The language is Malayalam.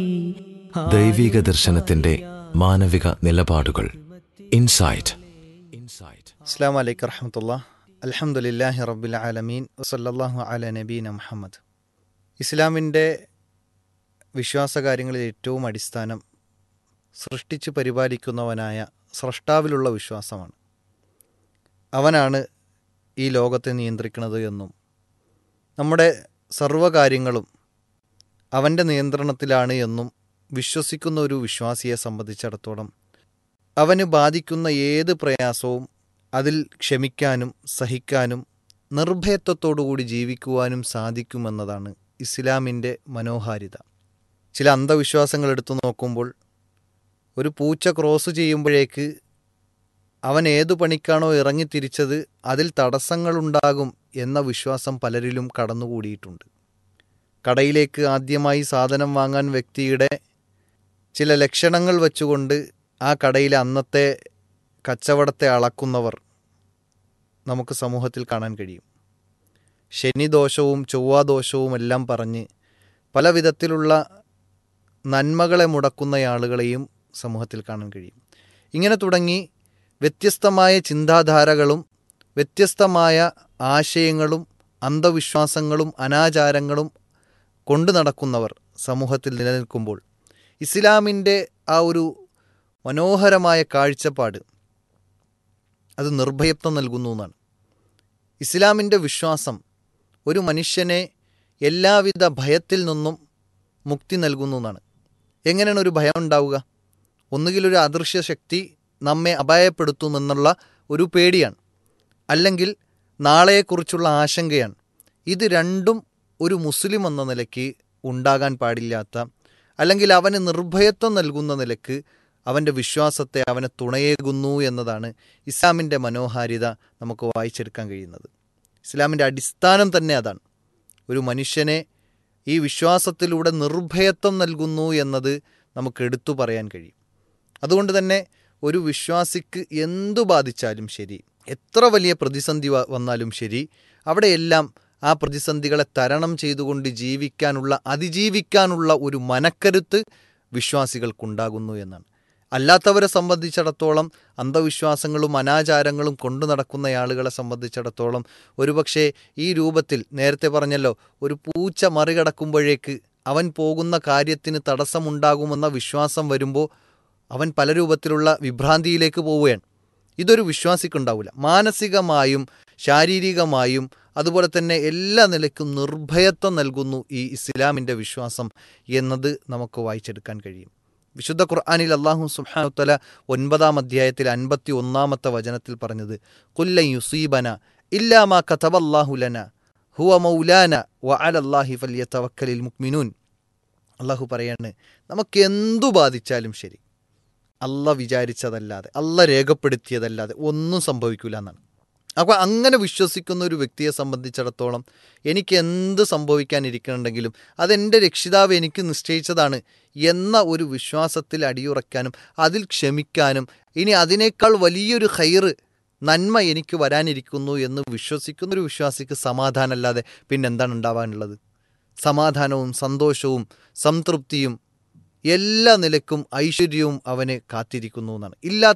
ദൈവിക ദർശനത്തിന്റെ മാനവിക നിലപാടുകൾ ഇൻസൈറ്റ് ഇൻസൈറ്റ് അസ്സാം വലൈക്കും വറഹമത്തുള്ള അലഹമുല്ലാഹി റബ്ബിൽ ആലമീൻ വസല്ലാഹു അല നബീന മുഹമ്മദ് ഇസ്ലാമിൻ്റെ വിശ്വാസകാര്യങ്ങളിൽ ഏറ്റവും അടിസ്ഥാനം സൃഷ്ടിച്ച് പരിപാലിക്കുന്നവനായ സ്രഷ്ടാവിലുള്ള വിശ്വാസമാണ് അവനാണ് ഈ ലോകത്തെ നിയന്ത്രിക്കുന്നത് എന്നും നമ്മുടെ സർവ്വകാര്യങ്ങളും അവൻ്റെ നിയന്ത്രണത്തിലാണ് എന്നും വിശ്വസിക്കുന്ന ഒരു വിശ്വാസിയെ സംബന്ധിച്ചിടത്തോളം അവന് ബാധിക്കുന്ന ഏത് പ്രയാസവും അതിൽ ക്ഷമിക്കാനും സഹിക്കാനും നിർഭയത്വത്തോടുകൂടി ജീവിക്കുവാനും സാധിക്കുമെന്നതാണ് ഇസ്ലാമിൻ്റെ മനോഹാരിത ചില അന്ധവിശ്വാസങ്ങൾ എടുത്തു നോക്കുമ്പോൾ ഒരു പൂച്ച ക്രോസ് ചെയ്യുമ്പോഴേക്ക് അവൻ ഏതു പണിക്കാണോ ഇറങ്ങിത്തിരിച്ചത് അതിൽ തടസ്സങ്ങളുണ്ടാകും എന്ന വിശ്വാസം പലരിലും കടന്നുകൂടിയിട്ടുണ്ട് കടയിലേക്ക് ആദ്യമായി സാധനം വാങ്ങാൻ വ്യക്തിയുടെ ചില ലക്ഷണങ്ങൾ വെച്ചുകൊണ്ട് ആ കടയിലെ അന്നത്തെ കച്ചവടത്തെ അളക്കുന്നവർ നമുക്ക് സമൂഹത്തിൽ കാണാൻ കഴിയും ശനിദോഷവും ചൊവ്വാദോഷവും എല്ലാം പറഞ്ഞ് പല വിധത്തിലുള്ള നന്മകളെ മുടക്കുന്ന ആളുകളെയും സമൂഹത്തിൽ കാണാൻ കഴിയും ഇങ്ങനെ തുടങ്ങി വ്യത്യസ്തമായ ചിന്താധാരകളും വ്യത്യസ്തമായ ആശയങ്ങളും അന്ധവിശ്വാസങ്ങളും അനാചാരങ്ങളും കൊണ്ടു നടക്കുന്നവർ സമൂഹത്തിൽ നിലനിൽക്കുമ്പോൾ ഇസ്ലാമിൻ്റെ ആ ഒരു മനോഹരമായ കാഴ്ചപ്പാട് അത് നിർഭയത്വം നൽകുന്നു എന്നാണ് ഇസ്ലാമിൻ്റെ വിശ്വാസം ഒരു മനുഷ്യനെ എല്ലാവിധ ഭയത്തിൽ നിന്നും മുക്തി നൽകുന്നു എന്നാണ് എങ്ങനെയാണ് ഒരു ഭയം ഉണ്ടാവുക ഒന്നുകിൽ ഒരു അദൃശ്യ ശക്തി നമ്മെ അപായപ്പെടുത്തുമെന്നുള്ള ഒരു പേടിയാണ് അല്ലെങ്കിൽ നാളെയെക്കുറിച്ചുള്ള ആശങ്കയാണ് ഇത് രണ്ടും ഒരു മുസ്ലിം എന്ന നിലയ്ക്ക് ഉണ്ടാകാൻ പാടില്ലാത്ത അല്ലെങ്കിൽ അവന് നിർഭയത്വം നൽകുന്ന നിലക്ക് അവൻ്റെ വിശ്വാസത്തെ അവനെ തുണയേകുന്നു എന്നതാണ് ഇസ്ലാമിൻ്റെ മനോഹാരിത നമുക്ക് വായിച്ചെടുക്കാൻ കഴിയുന്നത് ഇസ്ലാമിൻ്റെ അടിസ്ഥാനം തന്നെ അതാണ് ഒരു മനുഷ്യനെ ഈ വിശ്വാസത്തിലൂടെ നിർഭയത്വം നൽകുന്നു എന്നത് നമുക്ക് എടുത്തു പറയാൻ കഴിയും അതുകൊണ്ട് തന്നെ ഒരു വിശ്വാസിക്ക് എന്തു ബാധിച്ചാലും ശരി എത്ര വലിയ പ്രതിസന്ധി വ- വന്നാലും ശരി അവിടെയെല്ലാം ആ പ്രതിസന്ധികളെ തരണം ചെയ്തുകൊണ്ട് ജീവിക്കാനുള്ള അതിജീവിക്കാനുള്ള ഒരു മനക്കരുത്ത് വിശ്വാസികൾക്കുണ്ടാകുന്നു എന്നാണ് അല്ലാത്തവരെ സംബന്ധിച്ചിടത്തോളം അന്ധവിശ്വാസങ്ങളും അനാചാരങ്ങളും കൊണ്ടു നടക്കുന്ന ആളുകളെ സംബന്ധിച്ചിടത്തോളം ഒരുപക്ഷെ ഈ രൂപത്തിൽ നേരത്തെ പറഞ്ഞല്ലോ ഒരു പൂച്ച മറികടക്കുമ്പോഴേക്ക് അവൻ പോകുന്ന കാര്യത്തിന് തടസ്സമുണ്ടാകുമെന്ന വിശ്വാസം വരുമ്പോൾ അവൻ പല രൂപത്തിലുള്ള വിഭ്രാന്തിയിലേക്ക് പോവുകയാണ് ഇതൊരു വിശ്വാസിക്കുണ്ടാവില്ല മാനസികമായും ശാരീരികമായും അതുപോലെ തന്നെ എല്ലാ നിലയ്ക്കും നിർഭയത്വം നൽകുന്നു ഈ ഇസ്ലാമിൻ്റെ വിശ്വാസം എന്നത് നമുക്ക് വായിച്ചെടുക്കാൻ കഴിയും വിശുദ്ധ ഖുർആാനിൽ അള്ളാഹു സുഹാനുത്തല ഒൻപതാം അധ്യായത്തിൽ അൻപത്തി ഒന്നാമത്തെ വചനത്തിൽ പറഞ്ഞത് കുല്ലൻ യുസീബന ഇല്ലാമാ കഥബല്ലാഹുലന ഹുവ മൗലാന വ അലല്ലാഹി ഫല്യതവക്കലിൽ മുക്മിനൂൻ അള്ളാഹു പറയാണ് നമുക്ക് എന്തു ബാധിച്ചാലും ശരി അല്ല വിചാരിച്ചതല്ലാതെ അല്ല രേഖപ്പെടുത്തിയതല്ലാതെ ഒന്നും സംഭവിക്കില്ല എന്നാണ് അപ്പോൾ അങ്ങനെ വിശ്വസിക്കുന്ന ഒരു വ്യക്തിയെ സംബന്ധിച്ചിടത്തോളം എനിക്ക് എന്ത് സംഭവിക്കാനിരിക്കുന്നുണ്ടെങ്കിലും അതെൻ്റെ രക്ഷിതാവ് എനിക്ക് നിശ്ചയിച്ചതാണ് എന്ന ഒരു വിശ്വാസത്തിൽ അടിയുറയ്ക്കാനും അതിൽ ക്ഷമിക്കാനും ഇനി അതിനേക്കാൾ വലിയൊരു ഹൈറ് നന്മ എനിക്ക് വരാനിരിക്കുന്നു എന്ന് വിശ്വസിക്കുന്ന ഒരു വിശ്വാസിക്ക് സമാധാനമല്ലാതെ പിന്നെന്താണ് ഉണ്ടാവാനുള്ളത് സമാധാനവും സന്തോഷവും സംതൃപ്തിയും എല്ലാ നിലക്കും ഐശ്വര്യവും അവനെ കാത്തിരിക്കുന്നു എന്നാണ് ഇല്ലാത്ത